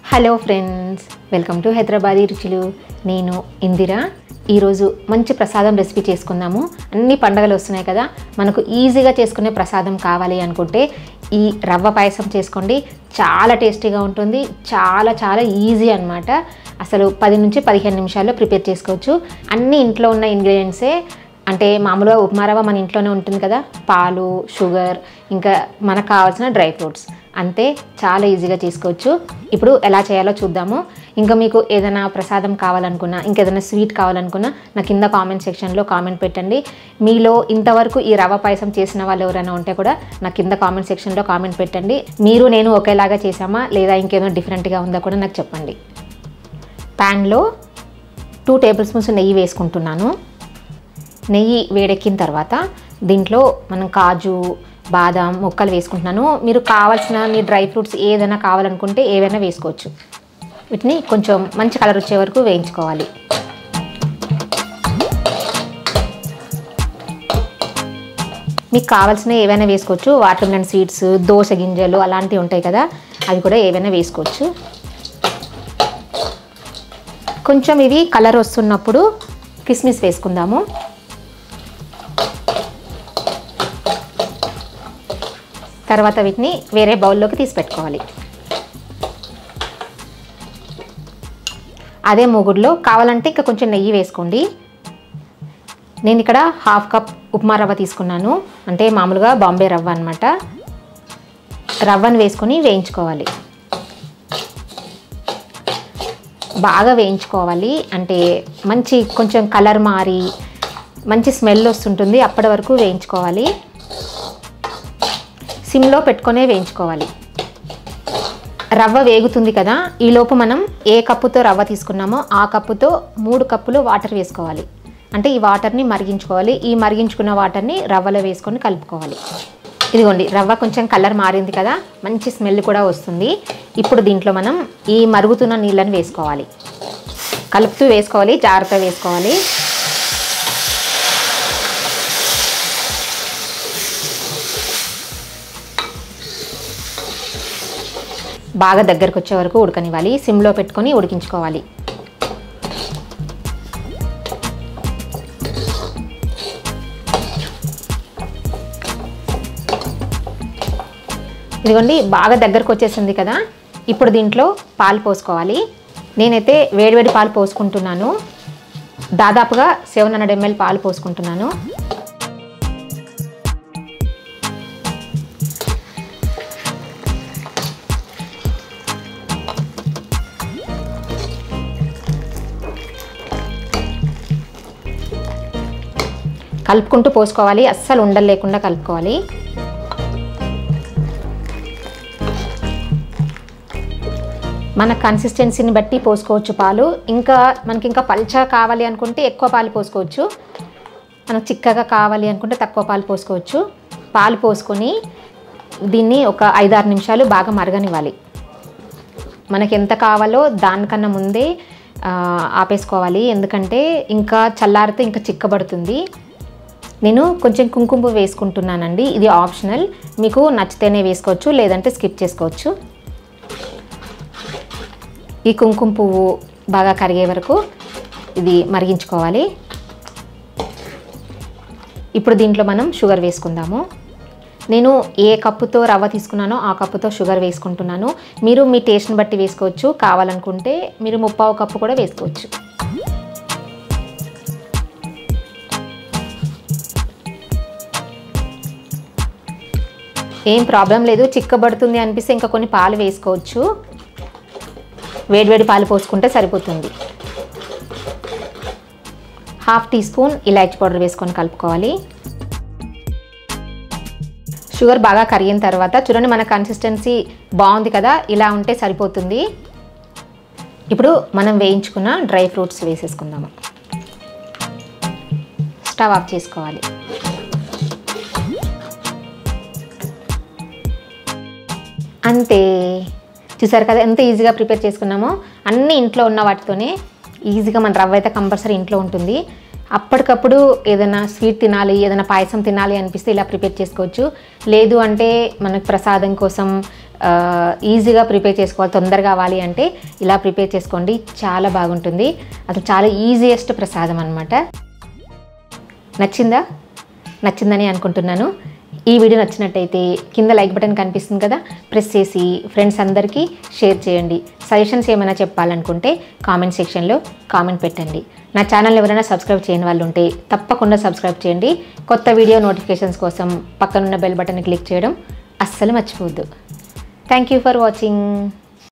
hello friends welcome to Hyderabadi రుచులు నేను ఇందిరా ఈరోజు మంచి ప్రసాదం రెసిపీ చేసుకుందాము అన్ని పండగలు వస్తున్నాయి కదా మనకు ఈజీగా చేసుకునే ప్రసాదం కావాలి అనుకుంటే ఈ రవ్వ పాయసం చేసుకోండి చాలా టేస్టీగా ఉంటుంది చాలా చాలా ఈజీ అన్నమాట అసలు పది నుంచి పదిహేను నిమిషాల్లో ప్రిపేర్ చేసుకోవచ్చు అన్ని ఇంట్లో ఉన్న ఇంగ్రీడియంట్సే అంటే మామూలుగా ఉప్మా రవ్వ మన ఇంట్లోనే ఉంటుంది కదా పాలు షుగర్ ఇంకా మనకు కావాల్సిన డ్రై ఫ్రూట్స్ అంతే చాలా ఈజీగా చేసుకోవచ్చు ఇప్పుడు ఎలా చేయాలో చూద్దాము ఇంకా మీకు ఏదైనా ప్రసాదం కావాలనుకున్నా ఇంకేదైనా స్వీట్ కావాలనుకున్నా నా కింద కామెంట్ సెక్షన్లో కామెంట్ పెట్టండి మీలో ఇంతవరకు ఈ రవ్వ పాయసం చేసిన వాళ్ళు ఎవరైనా ఉంటే కూడా నా కింద కామెంట్ సెక్షన్లో కామెంట్ పెట్టండి మీరు నేను ఒకేలాగా చేసామా లేదా ఇంకేదో డిఫరెంట్గా ఉందా కూడా నాకు చెప్పండి ప్యాన్లో టూ టేబుల్ స్పూన్స్ నెయ్యి వేసుకుంటున్నాను నెయ్యి వేడెక్కిన తర్వాత దీంట్లో మనం కాజు బాదం ముక్కలు వేసుకుంటున్నాను మీరు కావాల్సిన మీ డ్రై ఫ్రూట్స్ ఏదైనా కావాలనుకుంటే ఏవైనా వేసుకోవచ్చు వీటిని కొంచెం మంచి కలర్ వచ్చే వరకు వేయించుకోవాలి మీకు కావాల్సిన ఏవైనా వేసుకోవచ్చు వాటర్ మిలన్ సీడ్స్ దోస గింజలు అలాంటివి ఉంటాయి కదా అవి కూడా ఏవైనా వేసుకోవచ్చు కొంచెం ఇవి కలర్ వస్తున్నప్పుడు కిస్మిస్ వేసుకుందాము తర్వాత వీటిని వేరే బౌల్లోకి తీసి పెట్టుకోవాలి అదే మూగుడులో కావాలంటే ఇంకా కొంచెం నెయ్యి వేసుకోండి నేను ఇక్కడ హాఫ్ కప్ ఉప్మా రవ్వ తీసుకున్నాను అంటే మామూలుగా బాంబే రవ్వ అనమాట రవ్వను వేసుకొని వేయించుకోవాలి బాగా వేయించుకోవాలి అంటే మంచి కొంచెం కలర్ మారి మంచి స్మెల్ వస్తుంటుంది అప్పటి వరకు వేయించుకోవాలి సిమ్లో పెట్టుకొనే వేయించుకోవాలి రవ్వ వేగుతుంది కదా ఈలోపు మనం ఏ కప్పుతో రవ్వ తీసుకున్నామో ఆ కప్పుతో మూడు కప్పులు వాటర్ వేసుకోవాలి అంటే ఈ వాటర్ని మరిగించుకోవాలి ఈ మరిగించుకున్న వాటర్ని రవ్వలో వేసుకొని కలుపుకోవాలి ఇదిగోండి రవ్వ కొంచెం కలర్ మారింది కదా మంచి స్మెల్ కూడా వస్తుంది ఇప్పుడు దీంట్లో మనం ఈ మరుగుతున్న నీళ్ళని వేసుకోవాలి కలుపుతూ వేసుకోవాలి జాగ్రత్త వేసుకోవాలి బాగా దగ్గరకు వచ్చే వరకు ఉడకనివ్వాలి సిమ్లో పెట్టుకొని ఉడికించుకోవాలి ఇదిగోండి బాగా దగ్గరకు వచ్చేసింది కదా ఇప్పుడు దీంట్లో పాలు పోసుకోవాలి నేనైతే వేడివేడి పాలు పోసుకుంటున్నాను దాదాపుగా సెవెన్ హండ్రెడ్ ఎంఎల్ పాలు పోసుకుంటున్నాను కలుపుకుంటూ పోసుకోవాలి అస్సలు ఉండలు లేకుండా కలుపుకోవాలి మన కన్సిస్టెన్సీని బట్టి పోసుకోవచ్చు పాలు ఇంకా మనకి ఇంకా పల్చగా కావాలి అనుకుంటే ఎక్కువ పాలు పోసుకోవచ్చు మనకు చిక్కగా కావాలి అనుకుంటే తక్కువ పాలు పోసుకోవచ్చు పాలు పోసుకొని దీన్ని ఒక ఐదారు నిమిషాలు బాగా మరగనివ్వాలి మనకి ఎంత కావాలో దానికన్నా ముందే ఆ, ఆపేసుకోవాలి ఎందుకంటే ఇంకా చల్లారితే ఇంకా చిక్కబడుతుంది నేను కొంచెం కుంకుమ పువ్వు వేసుకుంటున్నానండి ఇది ఆప్షనల్ మీకు నచ్చితేనే వేసుకోవచ్చు లేదంటే స్కిప్ చేసుకోవచ్చు ఈ కుంకుమ పువ్వు బాగా కరిగే వరకు ఇది మరిగించుకోవాలి ఇప్పుడు దీంట్లో మనం షుగర్ వేసుకుందాము నేను ఏ కప్పుతో రవ్వ తీసుకున్నానో ఆ కప్పుతో షుగర్ వేసుకుంటున్నాను మీరు మీ టేస్ట్ని బట్టి వేసుకోవచ్చు కావాలనుకుంటే మీరు ముప్పావు కప్పు కూడా వేసుకోవచ్చు ఏం ప్రాబ్లం లేదు చిక్కబడుతుంది అనిపిస్తే ఇంకా కొన్ని పాలు వేసుకోవచ్చు వేడివేడి పాలు పోసుకుంటే సరిపోతుంది హాఫ్ టీ స్పూన్ ఇలాచి పౌడర్ వేసుకొని కలుపుకోవాలి షుగర్ బాగా కరిగిన తర్వాత చూడండి మన కన్సిస్టెన్సీ బాగుంది కదా ఇలా ఉంటే సరిపోతుంది ఇప్పుడు మనం వేయించుకున్న డ్రై ఫ్రూట్స్ వేసేసుకుందాము స్టవ్ ఆఫ్ చేసుకోవాలి అంతే చూసారు కదా ఎంత ఈజీగా ప్రిపేర్ చేసుకున్నామో అన్ని ఇంట్లో ఉన్న వాటితోనే ఈజీగా మన రవ్వ అయితే కంపల్సరీ ఇంట్లో ఉంటుంది అప్పటికప్పుడు ఏదైనా స్వీట్ తినాలి ఏదైనా పాయసం తినాలి అనిపిస్తే ఇలా ప్రిపేర్ చేసుకోవచ్చు లేదు అంటే మనకు ప్రసాదం కోసం ఆ, ఈజీగా ప్రిపేర్ చేసుకోవాలి తొందరగా కావాలి అంటే ఇలా ప్రిపేర్ చేసుకోండి చాలా బాగుంటుంది అసలు చాలా ఈజియెస్ట్ ప్రసాదం అనమాట నచ్చిందా నచ్చిందని అనుకుంటున్నాను ఈ వీడియో నచ్చినట్టయితే కింద లైక్ బటన్ కనిపిస్తుంది కదా ప్రెస్ చేసి ఫ్రెండ్స్ అందరికీ షేర్ చేయండి సజెషన్స్ ఏమైనా చెప్పాలనుకుంటే కామెంట్ సెక్షన్లో కామెంట్ పెట్టండి నా ఛానల్ ఎవరైనా సబ్స్క్రైబ్ చేయని వాళ్ళు ఉంటే తప్పకుండా సబ్స్క్రైబ్ చేయండి కొత్త వీడియో నోటిఫికేషన్స్ కోసం పక్కనున్న బెల్ బటన్ క్లిక్ చేయడం అస్సలు మర్చిపోవద్దు థ్యాంక్ యూ ఫర్ వాచింగ్